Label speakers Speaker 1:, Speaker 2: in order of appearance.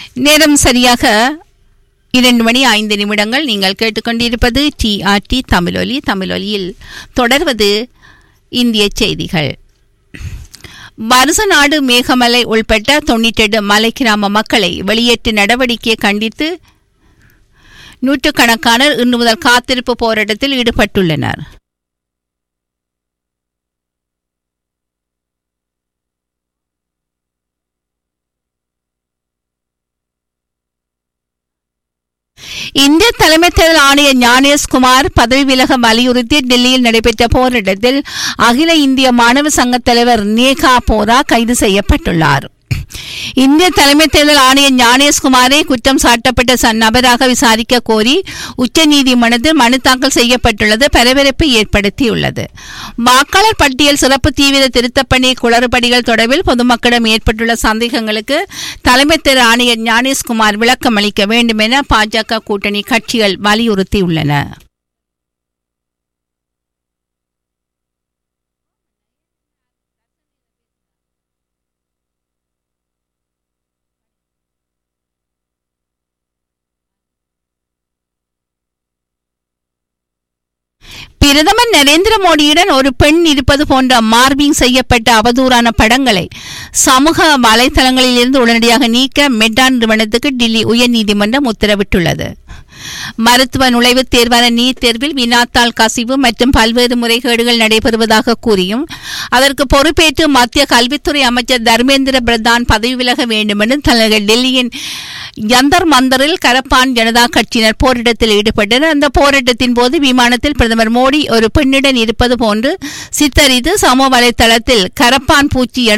Speaker 1: நேரம் சரியாக இரண்டு மணி ஐந்து நிமிடங்கள் நீங்கள் கேட்டுக்கொண்டிருப்பது டிஆர்டி தமிழொலி தமிழொலியில் தொடர்வது இந்திய செய்திகள் வருச நாடு மேகமலை உள்பட்ட தொண்ணூற்றெட்டு மலை கிராம மக்களை வெளியேற்று நடவடிக்கையை கண்டித்து நூற்றுக்கணக்கானர் இன்று முதல் காத்திருப்பு போராட்டத்தில் ஈடுபட்டுள்ளனர் இந்திய தலைமை தேர்தல் ஆணையர் ஞானேஷ்குமார் பதவி விலக வலியுறுத்தி டெல்லியில் நடைபெற்ற போராட்டத்தில் அகில இந்திய மாணவ சங்க தலைவர் நேகா போரா கைது செய்யப்பட்டுள்ளார் இந்திய தலைமை தேர்தல் ஆணையர் ஞானேஷ்குமாரை குற்றம் சாட்டப்பட்ட ச- நபராக விசாரிக்க கோரி உச்சநீதிமன்றத்தில் மனு தாக்கல் செய்யப்பட்டுள்ளது பரபரப்பை ஏற்படுத்தியுள்ளது வாக்காளர் பட்டியல் சிறப்பு தீவிர திருத்தப்பணி குளறுபடிகள் தொடர்பில் பொதுமக்களிடம் ஏற்பட்டுள்ள சந்தேகங்களுக்கு தலைமை தேர்தல் ஆணையர் ஞானேஷ்குமார் விளக்கம் அளிக்க வேண்டும் என பாஜக கூட்டணி கட்சிகள் வலியுறுத்தியுள்ளன பிரதமர் நரேந்திர மோடியுடன் ஒரு பெண் இருப்பது போன்ற மார்பிங் செய்யப்பட்ட அவதூறான படங்களை சமூக வலைதளங்களில் இருந்து உடனடியாக நீக்க மெட்டான் நிறுவனத்துக்கு டெல்லி உயர்நீதிமன்றம் உத்தரவிட்டுள்ளது மருத்துவ நுழைவுத் தேர்வான நீட் தேர்வில் வினாத்தாள் கசிவு மற்றும் பல்வேறு முறைகேடுகள் நடைபெறுவதாக கூறியும் அதற்கு பொறுப்பேற்று மத்திய கல்வித்துறை அமைச்சர் தர்மேந்திர பிரதான் பதவி விலக வேண்டும் என்று தலைநகர் டெல்லியின் யந்தர் மந்தரில் கரப்பான் ஜனதா கட்சியினர் போராட்டத்தில் ஈடுபட்டனர் அந்த போராட்டத்தின் போது விமானத்தில் பிரதமர் மோடி ஒரு பெண்ணுடன் இருப்பது போன்று சித்தரித்து சமூக வலைதளத்தில் கரப்பான் பூச்சி என